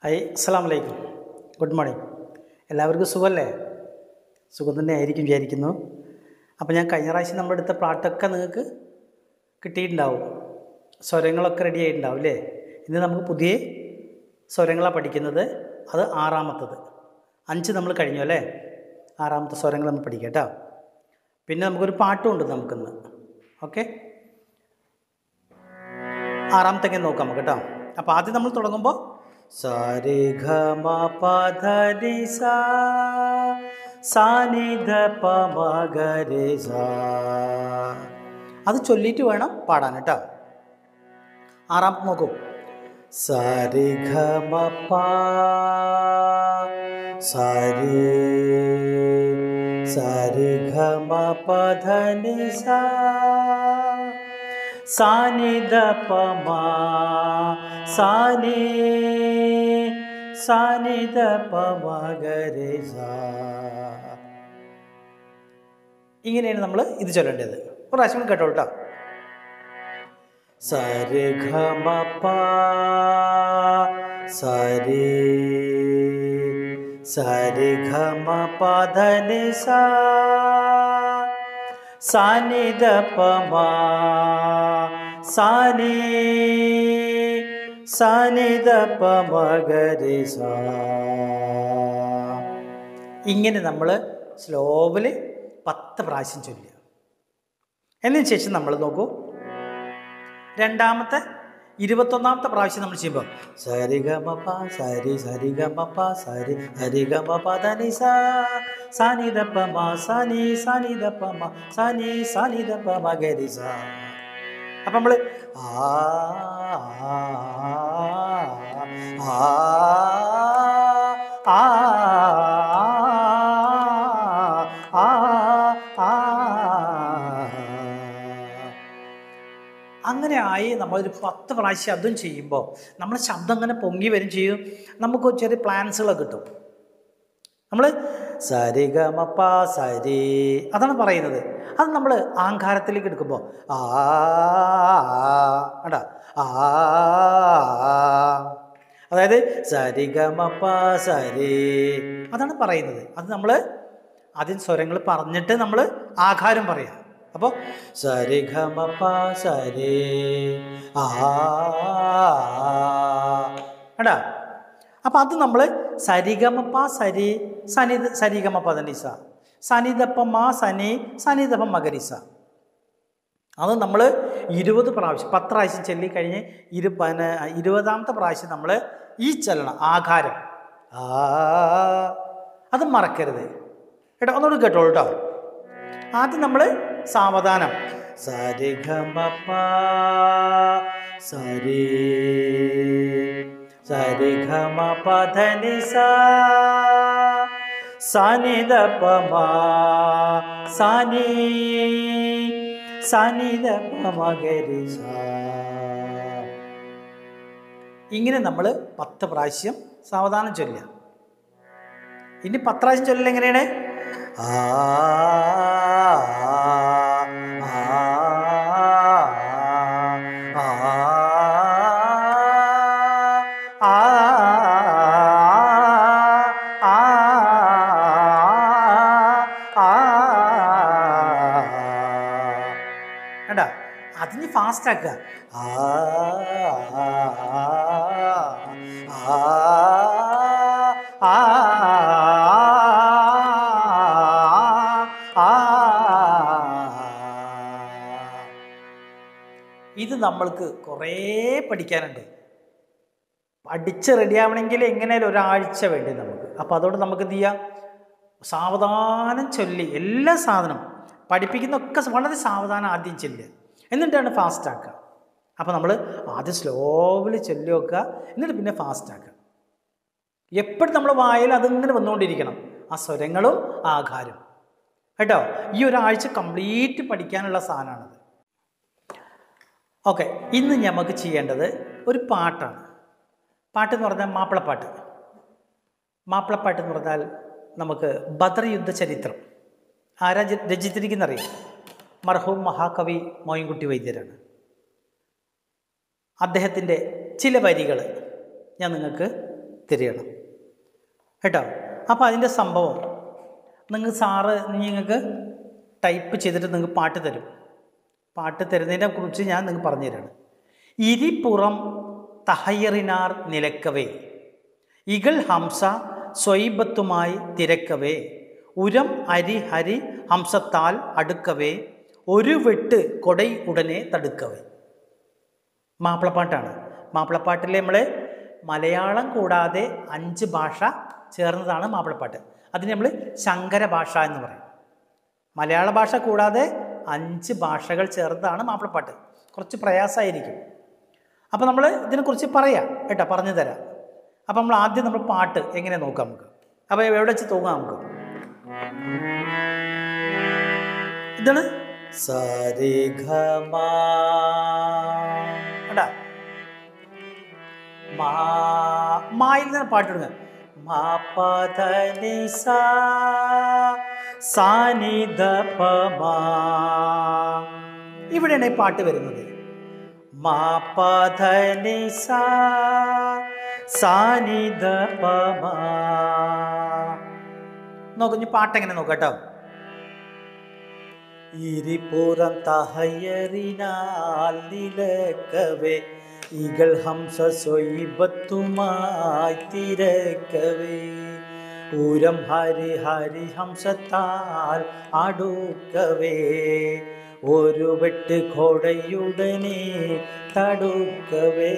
hi അസ്സാം വലൈക്കും good morning എല്ലാവർക്കും സുഖമല്ലേ സുഖം തന്നെ ആയിരിക്കും വിചാരിക്കുന്നു അപ്പോൾ ഞാൻ കഴിഞ്ഞ പ്രാവശ്യം നമ്മുടെ അടുത്ത പാട്ടൊക്കെ നിങ്ങൾക്ക് കിട്ടിയിട്ടുണ്ടാവും സ്വരങ്ങളൊക്കെ റെഡി ആയിട്ടുണ്ടാവും അല്ലേ ഇന്ന് നമുക്ക് പുതിയ സ്വരങ്ങളാണ് പഠിക്കുന്നത് അത് ആറാമത്തത് അഞ്ച് നമ്മൾ കഴിഞ്ഞു അല്ലേ ആറാമത്തെ സ്വരങ്ങൾ നമ്മൾ പഠിക്കാം കേട്ടോ പിന്നെ നമുക്കൊരു പാട്ടും ഉണ്ട് നമുക്കിന്ന് ഓക്കെ ആറാമത്തെ എങ്ങനെ നോക്കാം നമുക്ക് കേട്ടോ അപ്പോൾ ആദ്യം നമ്മൾ തുടങ്ങുമ്പോൾ സരി ഘ മ പ ധ നി സ സാ നി ധ പ മ ഗ രി സ അത് ചൊല്ലിയിട്ട് വേണം പാടാൻ കേട്ടോ ആറാമത്തെ നോക്കൂ സരി ഘ മ പ സരി സരി ഘ മ പ ധ നി സ സാനി ദ പ മ സാനി സാനി ദ പ മ ഗ രി സ ഇങ്ങനെയാണ് നമ്മൾ ഇത് ചൊല്ലേണ്ടത് ഒരു പ്രാവശ്യം കൂടി കേട്ടോ കേട്ടോ സരി ഘ മ പ സരി സരി ഘ മ പ ധ നി സ സാനി ദ പ മ സാനി സാനി ദ പ മ ഗ രി സ ഇങ്ങനെ നമ്മൾ സ്ലോവിൽ പത്ത് പ്രാവശ്യം ചൊല്ലുക എന്നതിന് ശേഷം നമ്മൾ നോക്കൂ രണ്ടാമത്തെ ഇരുപത്തൊന്നാമത്തെ പ്രാവശ്യം നമ്മൾ ചെയ്യുമ്പോൾ സരി ഗ മ പ സരി സരി ഗ മ പ സരി ഹരി ഗ മ പ ധ നി സ സാനി ദ പ മ സാനി സാനി ദ പ മ സാനി സാനി ദ പ മ ഗ രി സ അപ്പം നമ്മൾ ആ ആ ആ ആ ആ അങ്ങനെ ആയി നമ്മളൊരു പത്ത് പ്രാവശ്യം അതും ചെയ്യുമ്പോൾ നമ്മുടെ ശബ്ദം അങ്ങനെ പൊങ്ങി വരും ചെയ്യും നമുക്ക് ചെറിയ പ്ലാൻസുകളൊക്കെ കിട്ടും നമ്മൾ സരി ഗ മ പ സരി അതാണ് പറയുന്നത് അത് നമ്മൾ ആങ്കാരത്തിലേക്ക് എടുക്കുമ്പോൾ ആ അടാ ആ അതായത് സരി ഗ മ പ സരി അതാണ് പറയുന്നത് അത് നമ്മൾ ആദ്യം സ്വരങ്ങൾ പറഞ്ഞിട്ട് നമ്മൾ ആകാരം പറയാം അപ്പോൾ സരി ഗ മ പ സരി ആ എടാ അപ്പം അത് നമ്മൾ സരിഗമപ്പ സരി സനി സരിഗമപ്പ ധനിസ സനിതപ്പ മാ സനി സനിതപ്പ മകരിസ അത് നമ്മൾ ഇരുപത് പ്രാവശ്യം പത്ത് പ്രാവശ്യം ചൊല്ലിക്കഴിഞ്ഞ് ഇരു പന ഇരുപതാമത്തെ പ്രാവശ്യം നമ്മൾ ഈ ചലനം ആകാരം ആ അത് മറക്കരുത് കേട്ടോ ഒന്നുകൂടി കേട്ടോളൂ കേട്ടോ ആദ്യം നമ്മൾ സാവധാനം സരി ഗമപ്പ സരി സരി ഗമ പധ നി സ സാനി ദ പ മ സാനി സാനി ദ പ മ ഗ രി സ ഇങ്ങനെ നമ്മൾ പത്ത് പ്രാവശ്യം സാവധാനം ചൊല്ലുക ഇനി പത്ത് പ്രാവശ്യം ചൊല്ലൽ എങ്ങനെയാണ് ആ കണ്ടാ അതിന് ഫാസ്റ്റ് ആക്കുക ആ ആ ഇത് നമ്മൾക്ക് കുറേ പഠിക്കാനുണ്ട് പഠിച്ച് റെഡിയാവണമെങ്കിൽ എങ്ങനെയാലും ഒരാഴ്ച വേണ്ടി നമുക്ക് അപ്പോൾ അതുകൊണ്ട് നമുക്ക് എന്ത് ചെയ്യാം സാവധാനം ചൊല്ലി എല്ലാ സാധനം പഠിപ്പിക്കുന്നൊക്കെ വളരെ സാവധാനം ആദ്യം ചൊല്ലുക എന്നിട്ടാണ് ഫാസ്റ്റ് ആക്കുക അപ്പോൾ നമ്മൾ ആദ്യം സ്ലോവിൽ ചൊല്ലി വെക്കുക എന്നിട്ട് പിന്നെ ഫാസ്റ്റ് ആക്കുക എപ്പോഴും നമ്മൾ വായിൽ അതിങ്ങനെ വന്നുകൊണ്ടിരിക്കണം ആ സ്വരങ്ങളും ആകാരം കേട്ടോ ഈ ഒരാഴ്ച കംപ്ലീറ്റ് പഠിക്കാനുള്ള സാധനമാണത് ഓക്കെ ഇന്ന് നമുക്ക് ചെയ്യേണ്ടത് ഒരു പാട്ടാണ് പാട്ട് എന്ന് പറഞ്ഞാൽ മാപ്പിളപ്പാട്ട് മാപ്പിളപ്പാട്ട് എന്ന് പറഞ്ഞാൽ നമുക്ക് ബദർ യുദ്ധ ചരിത്രം ആരാ രചിച്ചിരിക്കുന്നറിയാം മർഹൂം മഹാകവി മോയിൻകുട്ടി വൈദ്യരാണ് അദ്ദേഹത്തിൻ്റെ ചില വരികൾ ഞാൻ നിങ്ങൾക്ക് തിരിയണം കേട്ടോ അപ്പോൾ അതിൻ്റെ സംഭവം നിങ്ങൾ സാറ് നിങ്ങൾക്ക് ടൈപ്പ് ചെയ്തിട്ട് നിങ്ങൾക്ക് പാട്ട് തരും പാട്ട് തരുന്നതിനെ കുറിച്ച് ഞാൻ നിങ്ങൾക്ക് പറഞ്ഞു തരാണ് ഇരിപ്പുറം തഹയ്യറിനാർ നിലക്കവേ ഇകൾ ഹംസ സ്വൈബത്തുമായി തിരക്കവേ ഉരം അരി ഹരി ഹംസത്താൽ അടുക്കവേ ഒരു വെട്ട് കൊടൈ ഉടനെ തടുക്കവേ മാപ്പിളപ്പാട്ടാണ് മാപ്പിളപ്പാട്ടിൽ നമ്മൾ മലയാളം കൂടാതെ അഞ്ച് ഭാഷ ചേർന്നതാണ് മാപ്പിളപ്പാട്ട് അതിന് നമ്മൾ ശങ്കര ഭാഷ എന്ന് പറയും മലയാള ഭാഷ കൂടാതെ അഞ്ച് ഭാഷകൾ ചേർന്നതാണ് മാപ്പിളപ്പാട്ട് കുറച്ച് പ്രയാസമായിരിക്കും അപ്പോൾ നമ്മൾ ഇതിനെക്കുറിച്ച് പറയാം കേട്ടോ പറഞ്ഞു തരാം അപ്പോൾ നമ്മൾ ആദ്യം നമ്മൾ പാട്ട് എങ്ങനെ നോക്കാം നമുക്ക് അപ്പോൾ എവിടെ വെച്ച് തൂങ്ങാം നമുക്ക് ഇതാണ് സരിഗമ കേട്ടാ മാ മായിൽ നിന്ന് പാട്ടിടുക മാ പദ നി സാ സാ നി ദ പ മാ ഇവിടെയാണ് ഈ പാട്ട് വരുന്നത് മാ പദ നി സാ സാ നി ദ പ മാ നോക്കൂ ഇനി പാട്ട് എങ്ങനെ നോക്കാം കേട്ടോ ഇരിപ്പുറം തഹയറിനാൽ നിലക്കവേ ഇകൾ ഹംസ സ്വൈബത്തുമായി തിരക്കവേ ഊരം ഹരി ഹരി ഹംസത്താൽ അടുക്കവേ ഒരു വെട്ട് കൊടയുടനെ തടുക്കവേ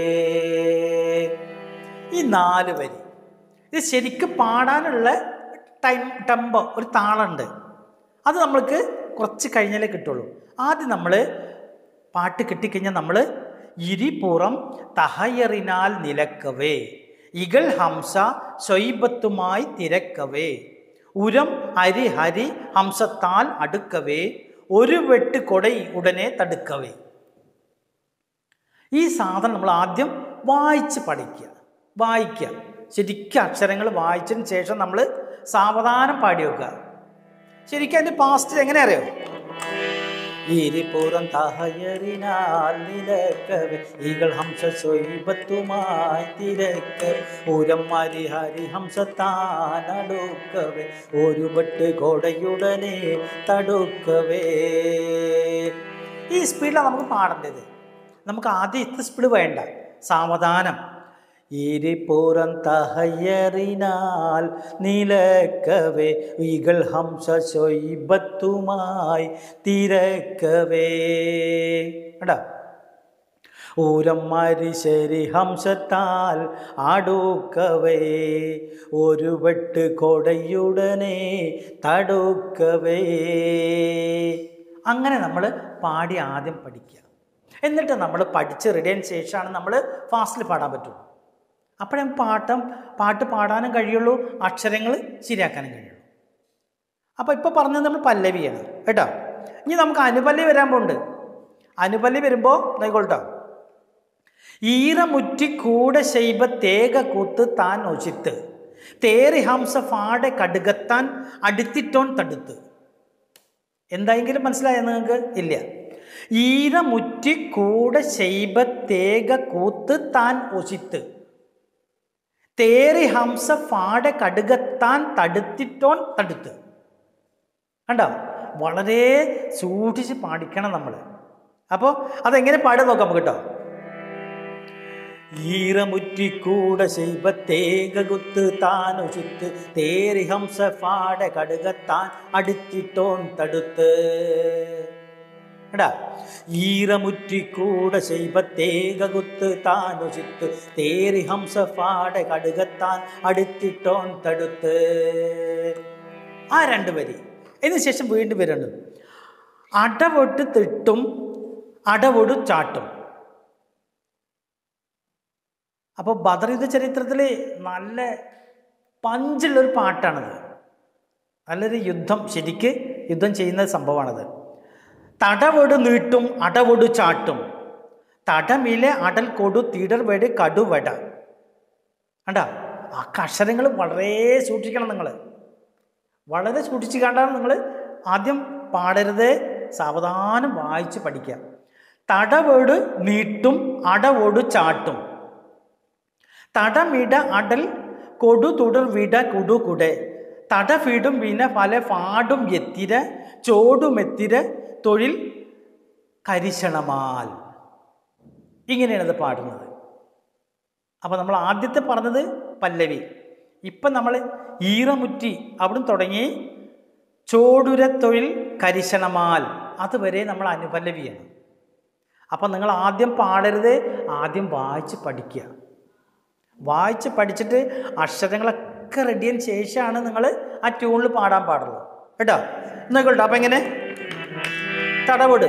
ഈ നാല് വരി ഇത് ശരിക്കും പാടാനുള്ള ടൈം ടെമ്പോ ഒരു താളുണ്ട് അത് നമ്മൾക്ക് കുറച്ച് കഴിഞ്ഞാലേ കിട്ടുള്ളൂ ആദ്യം നമ്മൾ പാട്ട് കിട്ടിക്കഴിഞ്ഞാൽ നമ്മൾ ഇരിപ്പുറം തഹയറിനാൽ നിലക്കവേ ഇകൾ ഹംസ സ്വൈബത്തുമായി തിരക്കവേ ഉരം ഹരി ഹരി ഹംസത്താൽ അടുക്കവേ ഒരു വെട്ട് കൊടൈ ഉടനെ തടുക്കവേ ഈ സാധനം നമ്മൾ ആദ്യം വായിച്ച് പഠിക്കുക വായിക്കുക ശരിക്കും അക്ഷരങ്ങൾ വായിച്ചതിന് ശേഷം നമ്മൾ സാവധാനം പാടി വെക്കുക ശരിക്കും അതിൻ്റെ പാസ്റ്റ് എങ്ങനെ അറിയോ ഇരിപ്പുറം തഹയറിനാൽ നിലക്കവേ ഈകൾ ഹംസ സ്വൈബത്തുമായി തിരക്ക ഉരം ഹരി ഹരി ഹംസത്താനടുക്കവേ ഒരു വെട്ട് കൊടയുടനെ തടുക്കവേ ഈ സ്പീഡിലാണ് നമുക്ക് പാടേണ്ടത് നമുക്ക് ആദ്യം ഇത്ര സ്പീഡ് വേണ്ട സാവധാനം ഇരിപ്പുറം തഹയറിനാൽ നിലക്കവേ ഈകൾ ഹംസ സ്വൈബത്തുമായി തിരക്കവേ കേട്ടോ ഊരം മരിശരി ഹംസത്താൽ ആടുക്കവേ ഒരു വെട്ട് കൊടയുടനെ തടുക്കവേ അങ്ങനെ നമ്മൾ പാടി ആദ്യം പഠിക്കുക എന്നിട്ട് നമ്മൾ പഠിച്ച് റെഡിയതിന് ശേഷമാണ് നമ്മൾ ഫാസ്റ്റിൽ പാടാൻ പറ്റുള്ളൂ അപ്പോഴേ പാട്ടം പാട്ട് പാടാനും കഴിയുള്ളൂ അക്ഷരങ്ങൾ ശരിയാക്കാനും കഴിയുള്ളൂ അപ്പോൾ ഇപ്പോൾ പറഞ്ഞത് നമ്മൾ പല്ലവിയാണ് കേട്ടോ ഇനി നമുക്ക് അനുപല്ലി വരാൻ പോകുന്നുണ്ട് അനുപല്ലി വരുമ്പോൾ നോയിക്കോട്ടോ ഈറമുറ്റി കൂടെ ശൈബ തേക കൂത്ത് താൻ ഒച്ചിത്ത് തേറി ഹംസ ഫാടെ കടുകത്താൻ അടുത്തിട്ടോൺ തടുത്ത് എന്തായെങ്കിലും മനസ്സിലായോ നിങ്ങൾക്ക് ഇല്ല ഈറമുറ്റി കൂടെ ശൈബ തേക കൂത്ത് താൻ ഒച്ചിത്ത് തേറി ഹംസ ഫാടെ കടുകത്താൻ തടുത്തിട്ടോൺ തടുത്ത് കണ്ടോ വളരെ സൂക്ഷിച്ച് പാടിക്കണം നമ്മൾ അപ്പോൾ അതെങ്ങനെ പാടുക നോക്കാം നമുക്ക് കേട്ടോ ഈറമുറ്റിക്കൂട ശൈബത്തേകുത്ത് താനു ചുത്ത് തേറി ഹംസ ഫാട കടുകത്താൻ അടുത്തിട്ടോൺ തടുത്ത് എടാ ഈറമുറ്റിക്കൂട ശൈബത്തേകുത്ത് താനു ചുത്ത് തേറി ഹംസ ഫാട കടുകത്താൻ അടുത്തിട്ടോൺ തടുത്ത് ആ രണ്ട് വരി അതിന് ശേഷം വീണ്ടും വരുന്നുണ്ട് അടവൊട്ട് തിട്ടും അടവൊടു ചാട്ടും അപ്പോൾ ബദർ യുദ്ധ ചരിത്രത്തിൽ നല്ല പഞ്ചുള്ളൊരു പാട്ടാണത് നല്ലൊരു യുദ്ധം ശരിക്ക് യുദ്ധം ചെയ്യുന്ന സംഭവമാണത് തടവൊടു നീട്ടും അടവൊടു ചാട്ടും തടമിലെ അടൽ കൊടു തിടർവെട് കടുവട കണ്ട ആ അക്ഷരങ്ങൾ വളരെ സൂക്ഷിക്കണം നിങ്ങൾ വളരെ സൂക്ഷിച്ച് കണ്ടാണ് നിങ്ങൾ ആദ്യം പാടരുത് സാവധാനം വായിച്ച് പഠിക്കുക തടവോട് നീട്ടും അടവോട് ചാട്ടും തടമിട അടൽ കൊടു തുടർ വിട കുടു കുടെ തടവിടും വിന പല പാടും എത്തിര ചോടുമെത്തിര തൊഴിൽ കരിശണമാൽ ഇങ്ങനെയാണ് ഇത് പാടുന്നത് അപ്പോൾ നമ്മൾ ആദ്യത്തെ പറഞ്ഞത് പല്ലവി ഇപ്പം നമ്മൾ ഈറമുറ്റി അവിടുന്ന് തുടങ്ങി ചോടുര തൊഴിൽ കരിശണമാൽ അതുവരെ നമ്മൾ അനുപല്ലവിയാണ് അപ്പം നിങ്ങൾ ആദ്യം പാടരുത് ആദ്യം വായിച്ച് പഠിക്കുക വായിച്ച് പഠിച്ചിട്ട് അക്ഷരങ്ങളൊക്കെ റെഡിയതിന് ശേഷമാണ് നിങ്ങൾ ആ ട്യൂണിൽ പാടാൻ പാടുള്ളൂ കേട്ടോ നോക്കട്ടോ അപ്പം എങ്ങനെ തടവോട്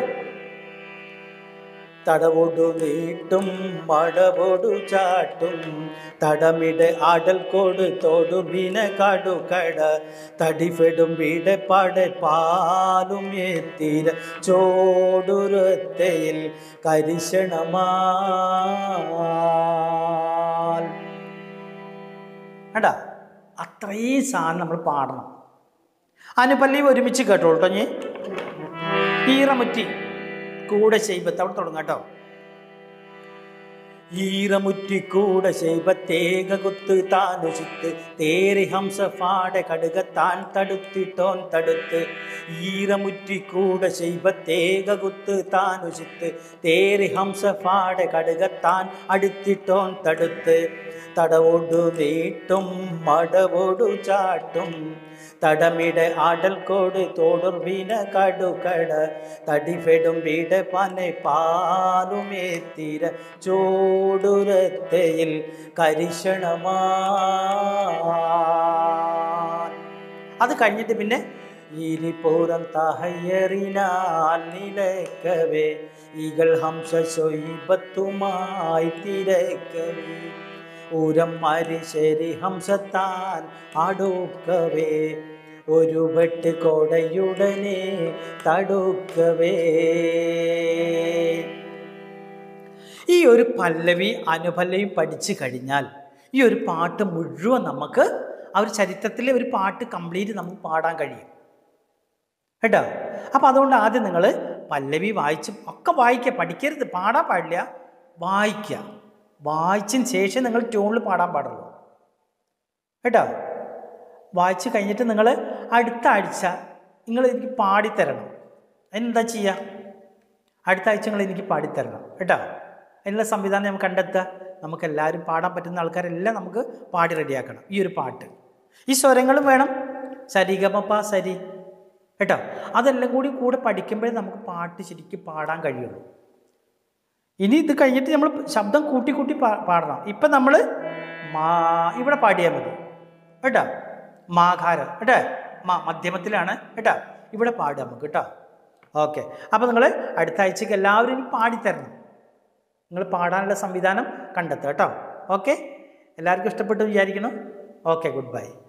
തടവോടു നീട്ടും മടവോടു ചാട്ടും തടമിട ആടൽ കോട് തോടുമിന കടുകട തടിഫെടും വീട പട പാലും എത്തിര ചോടുരത്തയിൽ കരിശണമാൽ എടാ അത്രയും സാധനം നമ്മൾ പാടണം അനുപല്ലി ഒരുമിച്ച് കേട്ടോളൂ കേട്ടോ ഞാൻ ഈറമുറ്റി കൂടെ ചെയ്പത്ത് അവിടെ തുടങ്ങാം കേട്ടോ ഈറമുറ്റി കൂടെ ചെയ്പത്തേക കുത്ത് താനുശിത്ത് തേരി ഹംസ ഫാട കടുക താൻ തടുത്തിട്ടോൻ തടുത്ത് ഈറമുറ്റി കൂടെ ചെയ്പത്തേക കുത്ത് താനുശിത്ത് തേരി ഹംസ ഫാട കടുക താൻ അടുത്തിട്ടോൻ തടുത്ത് തടവോടു നീട്ടും മടവോടു ചാട്ടും തടമിട ആടൽ കോട് തോടുർ വീണ കടുകട തടിഫെടും വീട പനെ പാലുമേത്തിര ചോടുരത്തയിൽ കരിശണമാ അത് കഴിഞ്ഞിട്ട് പിന്നെ ഇരിപ്പുറം തഹയറിനാൽ നിലക്കവേ ഈകൾ ഹംസ ശൊയ്പത്തുമായി തിരക്കവേ ഊരം മരിശരി ഹംസത്താൻ അടുക്കവേ ഒരു വെട്ട് കോടയുടനെ തടുക്കവേ ഈ ഒരു പല്ലവി അനുപല്ലവി പഠിച്ചു കഴിഞ്ഞാൽ ഈ ഒരു പാട്ട് മുഴുവൻ നമുക്ക് ആ ഒരു ചരിത്രത്തിലെ ഒരു പാട്ട് കംപ്ലീറ്റ് നമുക്ക് പാടാൻ കഴിയും കേട്ടോ അപ്പം അതുകൊണ്ട് ആദ്യം നിങ്ങൾ പല്ലവി വായിച്ച് ഒക്കെ വായിക്കുക പഠിക്കരുത് പാടാൻ പാടില്ല വായിക്കുക വായിച്ചതിന് ശേഷം നിങ്ങൾ ട്യൂണിൽ പാടാൻ പാടുള്ളൂ കേട്ടോ വായിച്ച് കഴിഞ്ഞിട്ട് നിങ്ങൾ അടുത്ത ആഴ്ച നിങ്ങൾ എനിക്ക് പാടിത്തരണം എന്താ ചെയ്യുക അടുത്ത ആഴ്ച നിങ്ങൾ എനിക്ക് പാടിത്തരണം കേട്ടോ അതിനുള്ള സംവിധാനം നമുക്ക് കണ്ടെത്തുക നമുക്ക് എല്ലാവരും പാടാൻ പറ്റുന്ന ആൾക്കാരെല്ലാം നമുക്ക് പാടി റെഡിയാക്കണം ഈ ഒരു പാട്ട് ഈ സ്വരങ്ങളും വേണം സരിഗമപ്പ സരി കേട്ടോ അതെല്ലാം കൂടി കൂടെ പഠിക്കുമ്പോഴേ നമുക്ക് പാട്ട് ശരിക്കും പാടാൻ കഴിയുള്ളൂ ഇനി ഇത് കഴിഞ്ഞിട്ട് നമ്മൾ ശബ്ദം കൂട്ടി കൂട്ടി പാ പാടണം ഇപ്പം നമ്മൾ മാ ഇവിടെ പാടിയാൽ മതി കേട്ടോ മാഘാരം കേട്ടോ മാ മധ്യമത്തിലാണ് കേട്ടോ ഇവിടെ പാടുക നമുക്ക് കേട്ടോ ഓക്കെ അപ്പോൾ നിങ്ങൾ അടുത്ത ആഴ്ചക്ക് എല്ലാവരും ഇനി പാടിത്തരണം നിങ്ങൾ പാടാനുള്ള സംവിധാനം കണ്ടെത്തുക കേട്ടോ ഓക്കെ എല്ലാവർക്കും ഇഷ്ടപ്പെട്ടു വിചാരിക്കണം ഓക്കെ ഗുഡ് ബൈ